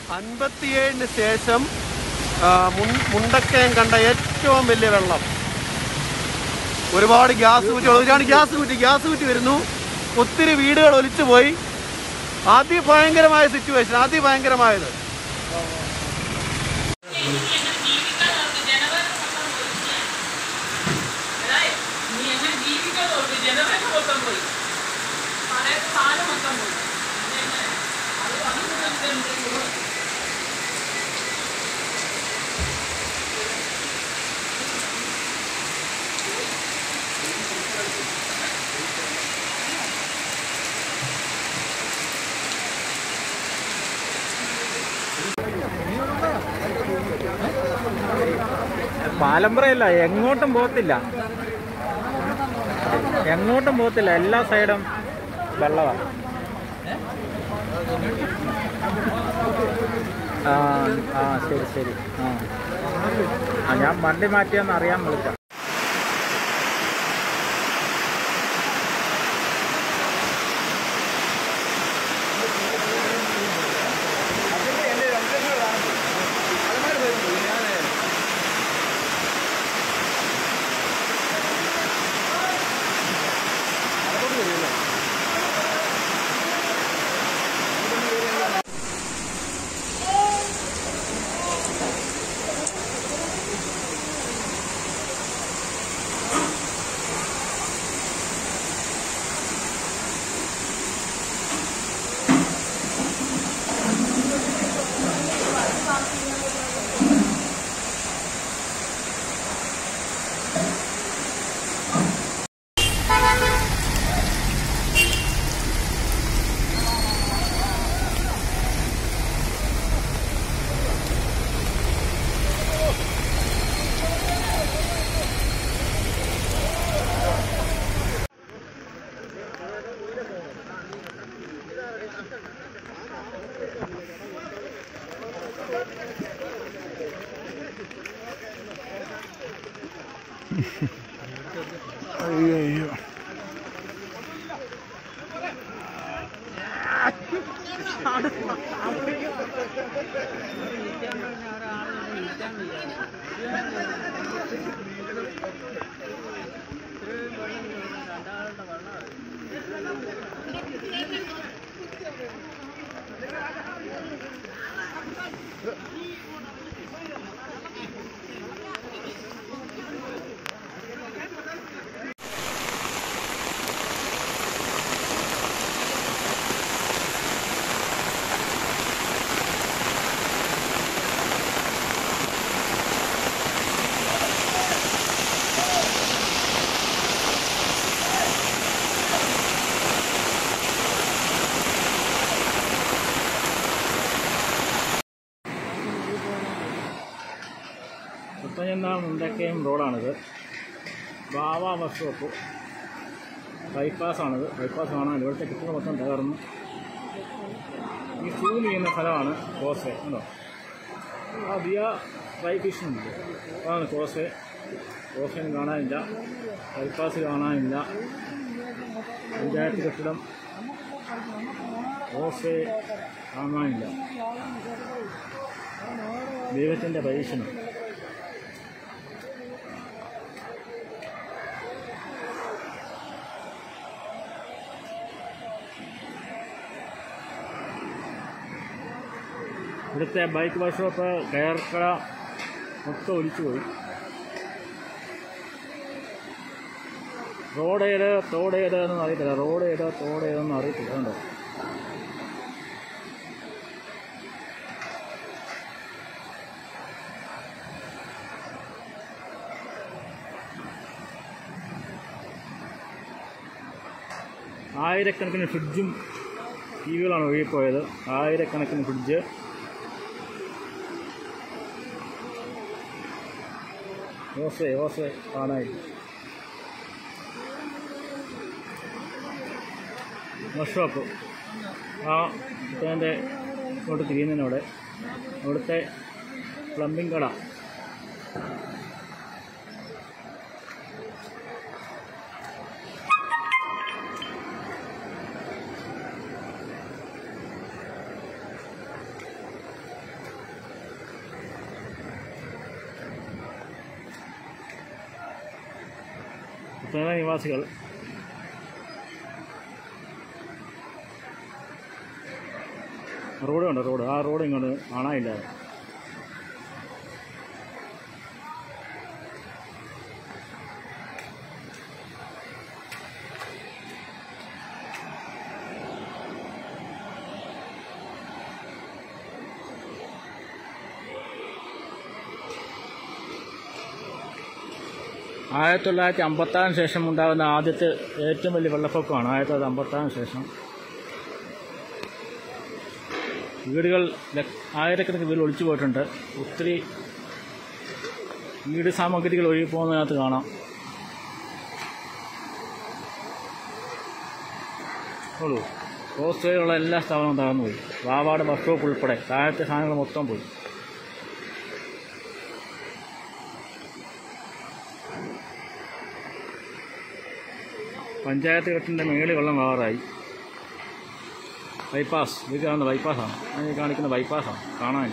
അൻപത്തിയേഴിന് ശേഷം ആ, മുൻ- മുണ്ടക്കയം കണ്ട ഏറ്റവും വലിയ വെള്ളം ഒരുപാട് ഗ്യാസ് കുറ്റികൾ ഒരുപാട് ഗ്യാസ് കുറ്റി ഗ്യാസ് കുറ്റി വരുന്നു ഒത്തിരി വീടുകൾ ഒലിച്ചു പോയി അതിഭയങ്കരമായ സിറ്റുവേഷൻ അതിഭയങ്കരമായത് പാലമ്പറയല്ല എങ്ങോട്ടും പോകത്തില്ല എങ്ങോട്ടും പോകത്തില്ല എല്ലാ സൈഡും വെള്ളമാണ് ആ ആ ശരി ശരി ആ ആ ഞാൻ വണ്ടി മാറ്റിയെന്ന് അറിയാൻ വിളിച്ച മുത്തഞ്ഞന്ന മുണ്ടക്കയം റോഡാണിത് ബാവ ബസ് സ്റ്റോപ്പ് ബൈപ്പാസാണിത് ബൈപ്പാസ് കാണാൻ ഇവിടുത്തെ കെട്ടിട മൊത്തം തകർന്നു ഈ സൂം ചെയ്യുന്ന സ്ഥലമാണ് കോസെ ഉണ്ടോ ആ ദിയ ഫ്രൈ ഫിഷുണ്ട് അതാണ് കോസെ കോസയും കാണാനില്ല ബൈപ്പാസ് കാണാനില്ല പഞ്ചായത്ത് കെട്ടിടം കോസെ കാണാനില്ല ദൈവത്തിൻ്റെ പരീക്ഷണം ഇവിടുത്തെ ബൈക്ക് വർക്ക്ഷോപ്പ് കയർക്കട മൊത്തം ഒലിച്ചു പോയി റോഡ് ഏത് തോട് ഏത് എന്ന് അറിയത്തില്ല റോഡ് ഏത് തോട് ഏതെന്ന് അറിയത്തില്ല കണ്ടോ ആയിരക്കണക്കിന് ഫ്രിഡ്ജും ടി വികളാണ് ഒഴുകിപ്പോയത് ആയിരക്കണക്കിന് ഫ്രിഡ്ജ് ഓസെ ഓസെ കാണായി വർക്ക്ഷോപ്പ് ആ ഇപ്പതിൻ്റെ ഇങ്ങോട്ട് തിരിയുന്നതിനവിടെ അവിടുത്തെ പ്ലംബിംഗ് കട പുനര നിവാസികൾ റോഡ് ഉണ്ട് റോഡ് ആ റോഡ് ഇങ്ങോട്ട് കാണാനില്ല ആയിരത്തി തൊള്ളായിരത്തി അമ്പത്താറിന് ശേഷം ഉണ്ടാകുന്ന ആദ്യത്തെ ഏറ്റവും വലിയ വെള്ളപ്പൊക്കമാണ് ആയിരത്തി തൊള്ളായിരത്തി അമ്പത്താറിന് ശേഷം വീടുകൾ ലക്ഷ- ആയിരക്കണക്കിന് വീടുകൾ ഒളിച്ചു പോയിട്ടുണ്ട് ഒത്തിരി വീട് സാമഗ്രികൾ ഒഴുകി പോകുന്നതിനകത്ത് കാണാം ഉള്ളൂ ഹോസ്റ്റലിലുള്ള എല്ലാ സ്ഥാപനവും തകർന്നു പോയി വാവാട് ബസ് സ്റ്റോപ്പ് ഉൾപ്പെടെ താഴത്തെ സാധനങ്ങൾ മൊത്തം പോയി പഞ്ചായത്ത് കെട്ടിൻ്റെ മേളിൽ വെള്ളം വാറായി ബൈപ്പാസ് ഇത് കാണുന്ന ബൈപ്പാസാണ് ഞാൻ ഈ കാണിക്കുന്ന ബൈപ്പാസാണ് കാണാൻ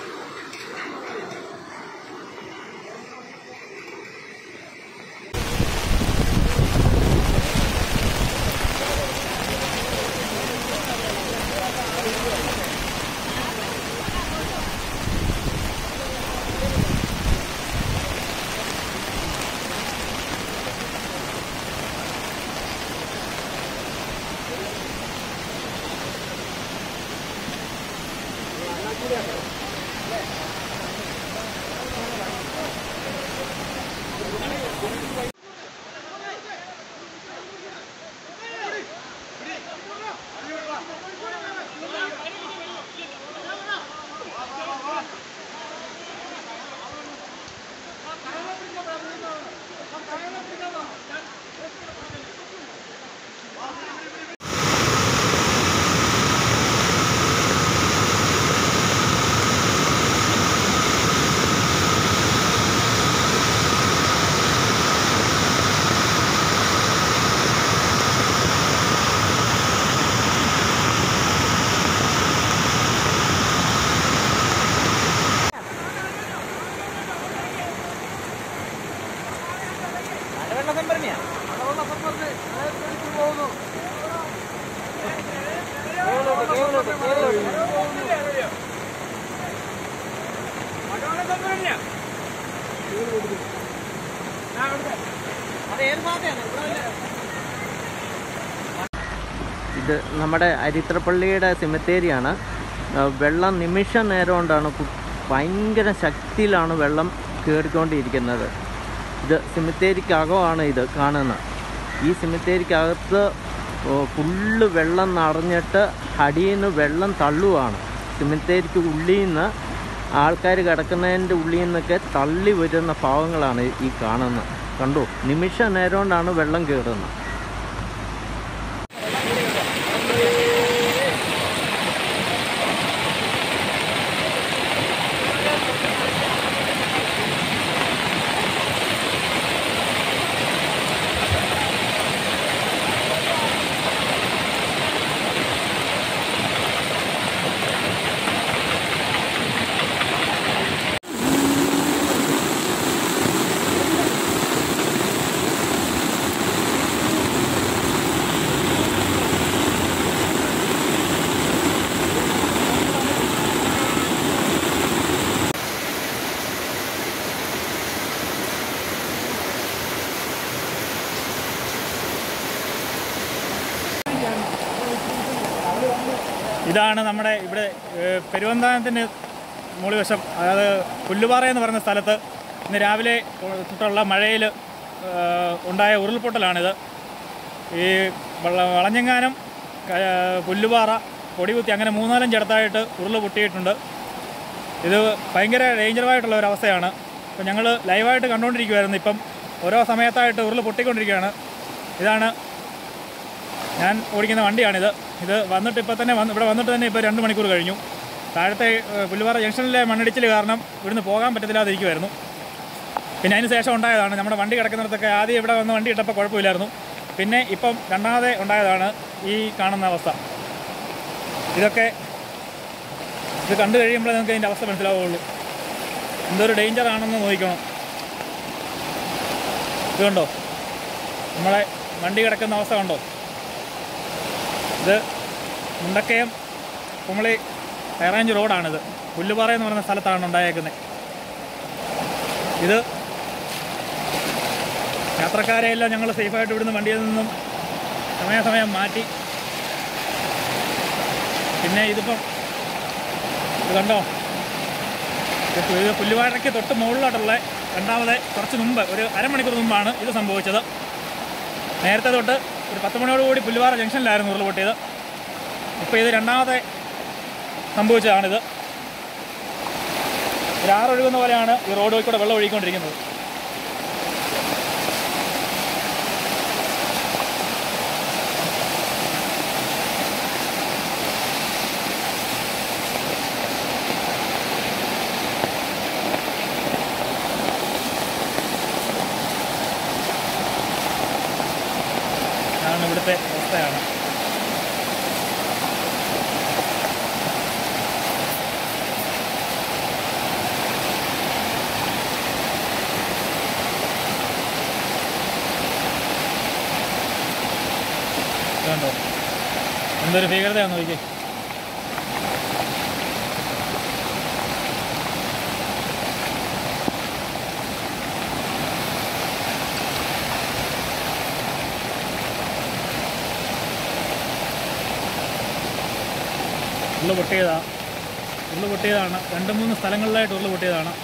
ഇത് നമ്മുടെ അരിത്രപ്പള്ളിയുടെ സിമിത്തേരിയാണ് ആ, വെള്ളം നിമിഷ നേരം കൊണ്ടാണ് കു- ഭയങ്കര ശക്തിയിലാണ് വെള്ളം കയറിക്കൊണ്ടിരിക്കുന്നത് ഇത് സിമിത്തേരിക്കകമാണ് ഇത് കാണുന്നത് ഈ സിമിത്തേരിക്കകത്ത് ഓ, ഫുള്ള് വെള്ളം നിറഞ്ഞിട്ട് അടിയിൽ നിന്ന് വെള്ളം തള്ളുവാണ് സിമിത്തേരിക്ക് ഉള്ളിൽ നിന്ന് ആൾക്കാർ കിടക്കുന്നതിൻ്റെ ഉള്ളിൽ നിന്നൊക്കെ തള്ളി വരുന്ന ഭാഗങ്ങളാണ് ഈ കാണുന്നത് കണ്ടു നിമിഷ നേരം കൊണ്ടാണ് വെള്ളം കയറുന്നത് ഇതാണ് നമ്മുടെ ഇവിടെ ഏഹ്, പെരുവന്താനത്തിന് മുകളിവശം അതായത് പുല്ലുപാറ എന്ന് പറയുന്ന സ്ഥലത്ത് ഇന്ന് രാവിലെ തൊട്ടുള്ള മഴയിൽ ഏഹ്, ഉണ്ടായ ഉരുൾപൊട്ടലാണിത് ഈ വള- വളഞ്ഞെങ്ങാനം ക- പുല്ലുപാറ പൊടികുത്തി അങ്ങനെ മൂന്നാലഞ്ച് ഇടത്തായിട്ട് ഉരുൾ പൊട്ടിയിട്ടുണ്ട് ഇത് ഭയങ്കര ഡേഞ്ചറായിട്ടുള്ള ഒരു അവസ്ഥയാണ് ഇപ്പം ഞങ്ങൾ ലൈവായിട്ട് കണ്ടുകൊണ്ടിരിക്കുമായിരുന്നു ഇപ്പം ഓരോ സമയത്തായിട്ട് ഉരുൾ പൊട്ടിക്കൊണ്ടിരിക്കുകയാണ് ഇതാണ് ഞാൻ ഓടിക്കുന്ന വണ്ടിയാണിത് ഇത് വന്നിട്ട് ഇപ്പോൾ തന്നെ വന്ന് ഇവിടെ വന്നിട്ട് തന്നെ ഇപ്പോൾ രണ്ട് മണിക്കൂർ കഴിഞ്ഞു താഴത്തെ ഏഹ്, പുല്ലുപാറ ജംഗ്ഷനിലെ മണ്ണിടിച്ചിൽ കാരണം ഇവിടുന്ന് പോകാൻ പറ്റത്തില്ലാതിരിക്കുമായിരുന്നു പിന്നെ അതിന് ശേഷം ഉണ്ടായതാണ് നമ്മുടെ വണ്ടി കിടക്കുന്നിടത്തൊക്കെ ആദ്യം ഇവിടെ വന്ന് വണ്ടി ഇട്ടപ്പോൾ കുഴപ്പമില്ലായിരുന്നു പിന്നെ ഇപ്പം രണ്ടാമതെ ഉണ്ടായതാണ് ഈ കാണുന്ന അവസ്ഥ ഇതൊക്കെ ഇത് കണ്ടു കഴിയുമ്പോഴേ നിങ്ങൾക്ക് ഇതിൻ്റെ അവസ്ഥ മനസ്സിലാവുള്ളൂ എന്തൊരു ഡേഞ്ചർ ആണെന്ന് നോക്കണം ഇത് കണ്ടോ നമ്മളെ വണ്ടി കിടക്കുന്ന അവസ്ഥ കണ്ടോ ഇത് മുണ്ടക്കയം കുമളി ഹൈറേഞ്ച് റോഡാണിത് പുല്ലുപാറ എന്ന് പറയുന്ന സ്ഥലത്താണ് ഉണ്ടായേക്കുന്നത് ഇത് യാത്രക്കാരെയെല്ലാം ഞങ്ങൾ സേഫായിട്ട് ഇവിടുന്ന് വണ്ടിയിൽ നിന്നും സമയാസമയം മാറ്റി പിന്നെ ഇതിപ്പം ഇത് കണ്ടോ ഇത് പു- ഇത് പുല്ലുവാഴയ്ക്ക് തൊട്ട് മുകളിലോട്ടുള്ള രണ്ടാമത് കുറച്ച് മുമ്പ് ഒരു അരമണിക്കൂർ മുമ്പാണ് ഇത് സംഭവിച്ചത് നേരത്തെ തൊട്ട് ഒരു പത്ത് മണിയോടുകൂടി പുല്ലുവാറ ജംഗ്ഷനിലായിരുന്നു ഉരുൾ പൊട്ടിയത് ഇപ്പോൾ ഇത് രണ്ടാമത്തെ സംഭവിച്ചതാണിത് ഒരു ആറൊഴുകുന്ന പോലെയാണ് ഈ റോഡ് വഴി കൂടെ വെള്ളം ഒഴുകിക്കൊണ്ടിരിക്കുന്നത് ഇതാണ് ഇവിടുത്തെ അവസ്ഥയാണ് കണ്ടോ എന്തൊരു ഭീകരതയാണെന്ന് നോക്കി ഉരുള് പൊട്ടിയതാ ഉരുള് പൊട്ടിയതാണ് രണ്ട് മൂന്ന് സ്ഥലങ്ങളിലായിട്ട് ഉരുള് പൊട്ടിയതാണ്